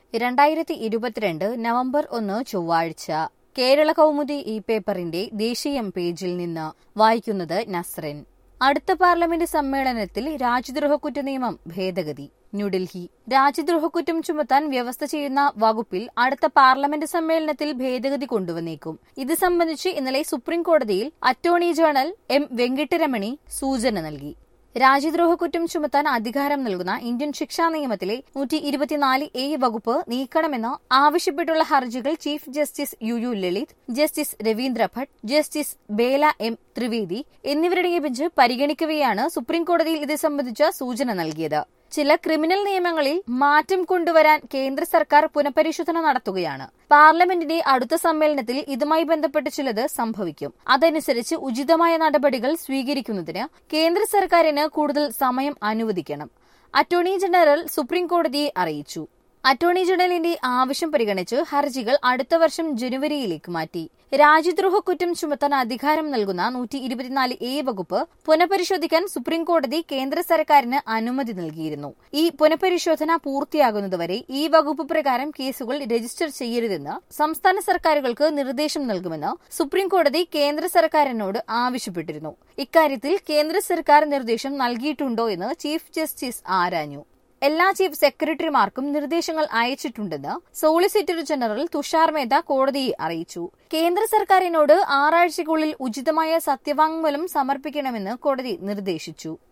രണ്ടായിരത്തി ഇരുപത്തിരണ്ട് നവംബർ ഒന്ന് ചൊവ്വാഴ്ച കേരള കൗമുദി ഈ പേപ്പറിന്റെ ദേശീയം പേജിൽ നിന്ന് വായിക്കുന്നത് നസ്റിൻ അടുത്ത പാർലമെന്റ് സമ്മേളനത്തിൽ രാജ്യദ്രോഹക്കുറ്റ നിയമം ഭേദഗതി ന്യൂഡൽഹി രാജ്യദ്രോഹക്കുറ്റം ചുമത്താൻ വ്യവസ്ഥ ചെയ്യുന്ന വകുപ്പിൽ അടുത്ത പാർലമെന്റ് സമ്മേളനത്തിൽ ഭേദഗതി കൊണ്ടുവന്നേക്കും ഇത് സംബന്ധിച്ച് ഇന്നലെ സുപ്രീം കോടതിയിൽ അറ്റോർണി ജനറൽ എം വെങ്കിട്ടരമണി സൂചന നൽകി രാജ്യദ്രോഹ കുറ്റം ചുമത്താൻ അധികാരം നൽകുന്ന ഇന്ത്യൻ ശിക്ഷാ നിയമത്തിലെ നൂറ്റി ഇരുപത്തിനാല് എ വകുപ്പ് നീക്കണമെന്ന് ആവശ്യപ്പെട്ടുള്ള ഹർജികൾ chief justice U U Lalit justice Ravindra Bhat justice Bela M Trivedi എന്നിവരടങ്ങിയ ബെഞ്ച് പരിഗണിക്കവെയാണ് സുപ്രീം കോടതിയിൽ ഇത് സംബന്ധിച്ച സൂചന നൽകിയത് ചില ക്രിമിനൽ നിയമങ്ങളിൽ മാറ്റം കൊണ്ടുവരാൻ കേന്ദ്ര സർക്കാർ പുനഃപരിശോധന നടത്തുകയാണ് പാർലമെന്റിന്റെ അടുത്ത സമ്മേളനത്തിൽ ഇതുമായി ബന്ധപ്പെട്ട് ചിലത് സംഭവിക്കും അതനുസരിച്ച് ഉചിതമായ നടപടികൾ സ്വീകരിക്കുന്നതിന് കേന്ദ്ര സർക്കാരിന് കൂടുതൽ സമയം അനുവദിക്കണം അറ്റോർണി ജനറൽ സുപ്രീം കോടതിയെ അറിയിച്ചു അറ്റോർണി ജനറലിന്റെ ആവശ്യം പരിഗണിച്ച് ഹർജികൾ അടുത്ത വർഷം ജനുവരിയിലേക്ക് മാറ്റി രാജ്യദ്രോഹ കുറ്റം ചുമത്താൻ അധികാരം നൽകുന്ന നൂറ്റി ഇരുപത്തിനാല് എ വകുപ്പ് പുനഃപരിശോധിക്കാൻ സുപ്രീം കോടതി കേന്ദ്ര സർക്കാരിന് അനുമതി നൽകിയിരുന്നു ഈ പുനഃപരിശോധന പൂർത്തിയാകുന്നതുവരെ ഈ വകുപ്പ് പ്രകാരം കേസുകൾ രജിസ്റ്റർ ചെയ്യരുതെന്ന് സംസ്ഥാന സർക്കാരുകൾക്ക് നിർദ്ദേശം നൽകുമെന്ന് സുപ്രീം കോടതി കേന്ദ്ര സർക്കാരിനോട് ആവശ്യപ്പെട്ടിരുന്നു ഇക്കാര്യത്തിൽ കേന്ദ്ര സർക്കാർ നിർദ്ദേശം നൽകിയിട്ടുണ്ടോ എന്ന് ചീഫ് ജസ്റ്റിസ് ആരാഞ്ഞു എല്ലാ ചീഫ് സെക്രട്ടറിമാർക്കും നിർദ്ദേശങ്ങൾ അയച്ചിട്ടുണ്ടെന്ന് സോളിസിറ്റർ ജനറൽ തുഷാർ മേത്ത കോടതിയെ അറിയിച്ചു കേന്ദ്ര സർക്കാരിനോട് ആറാഴ്ചയ്ക്കുള്ളിൽ ഉചിതമായ സത്യവാങ്മൂലം സമർപ്പിക്കണമെന്ന് കോടതി നിർദ്ദേശിച്ചു